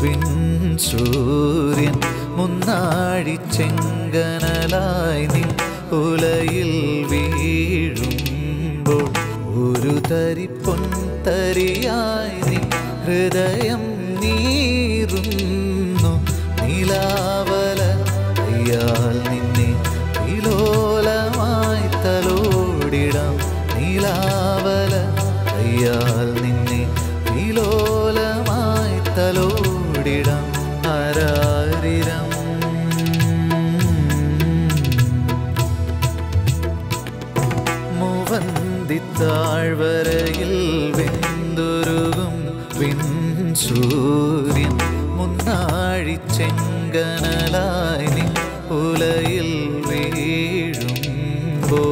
വിൺ സൂര്യൻ മുന്നാഴി ചെങ്കനലായി നീ ഉലയിൽ വീഴുമ്പോൾ ഒരു തരി പൊൻതരിയായി നീ ഹൃദയം നീറുന്നു നിലാവല അയ്യാൽ നിന്നെ വിലോലമായി തലോടിടാം നിലാവല അയ്യാൽ നിന്നെ വിലോലമായി തലോടിടാം ആരാരിരം മൂവന്തിത്താഴ്വരയിൽ വെന്തുരുകും വിൺ സൂര്യൻ മുന്നാഴി ചെങ്കനലായി നീ ഉലയിൽ വീഴുമ്പോ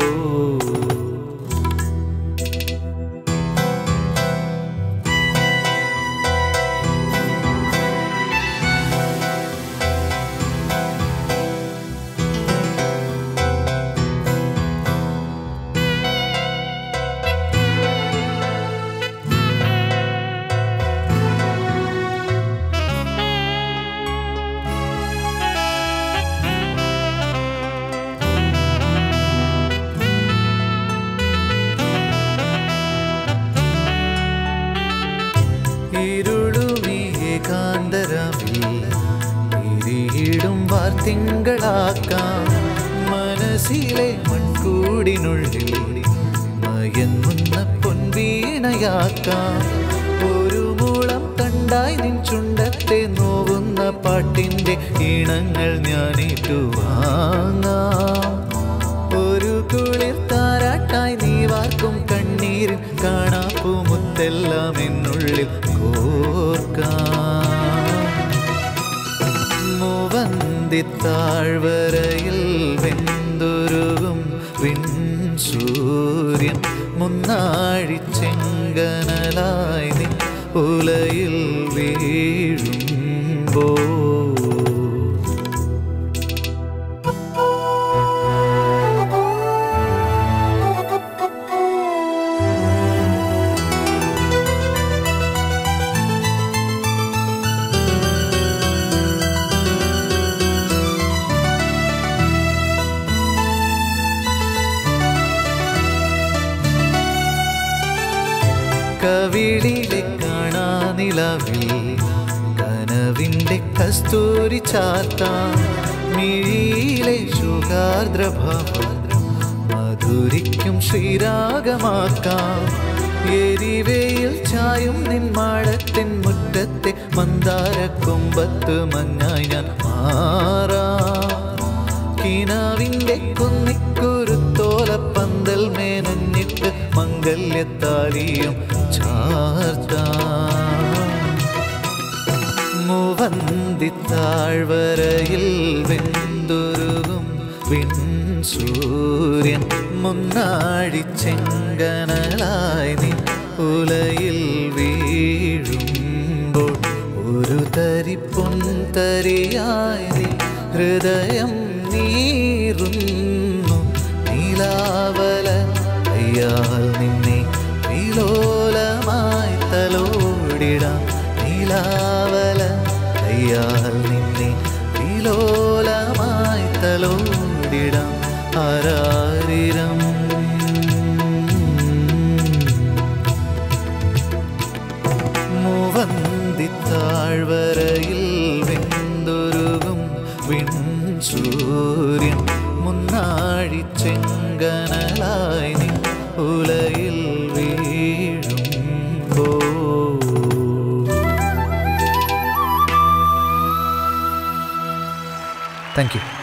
ഇരുളുമിയെ കാന്തരമിൽ ഇരിയിടും വാർത്തിങ്കളാക്കാം മനസ്സിലെ മൺകൂടിനുള്ളിൽ മയങ്ങുന്ന പൊൻവീണയാക്കാം ഒരു മുളം തണ്ടായി നിൻ ചുണ്ടത്തെ നോവുന്ന പാട്ടിൻ്റെ ഈണങ്ങൾ ഞാനേറ്റു വാങ്ങാം ഒരു കുളിർ താരാട്ടായി നീ വാർക്കും കണ്ണീരിൽ കാണാപ്പൂ മുത്തെല്ലാം എന്നുള്ളിൽ കോർക്കാം മൂവന്തിത്താഴ്വരയിൽ വെന്തുരുകും വിൺ സൂര്യൻ മുന്നാഴി ചെങ്കനലായി നീ ഉലയിൽ വീഴുമ്പോ കവിളിലെ കാണാനിലവിൽ കനവിൻ്റെ കസ്തൂരി ചാർത്താം മിഴിയിലെ ശുഗാർദ്രഭാവം മധുരിക്കും ശ്രീരാഗമാക്കാം എരിവയിൽ ചായും നിൻ മാടത്തിൻ മുറ്റത്തെ മന്ദാരക്കൊമ്പത്ത് മഞ്ഞായി ഞാൻ മാറാം കിനാവിൻ്റെ കുന്നിക്കുരുത്തോലപ്പന്തൽ മേനഞ്ഞിട്ട് മംഗല്യത്താലിയും ചാർത്താം മൂവന്തിത്താഴ്വരയിൽ വെന്തുരുകും വിൺ സൂര്യൻ മുന്നാഴി ചെങ്കനലായി നീ ഉലയിൽ വീഴുമ്പോൾ ഒരു തരി പൊൻതരിയായി നീ ഹൃദയം നീറുന്നു നീലാവല അയ്യാൽ നിന്നെ വിലോലമായി തലോടിടാം നീലാവല അയ്യാൽ നിന്നെ വിലോലമായി തലോടിടാം ആരാരിരം മൂവന്തിത്താഴ്വരയിൽ വെന്തുരുകും വിൺ സൂര്യൻ മുന്നാഴി ചെങ്കനലായി നീ ഉലയിൽ വീഴുമ്പോ താങ്ക് യു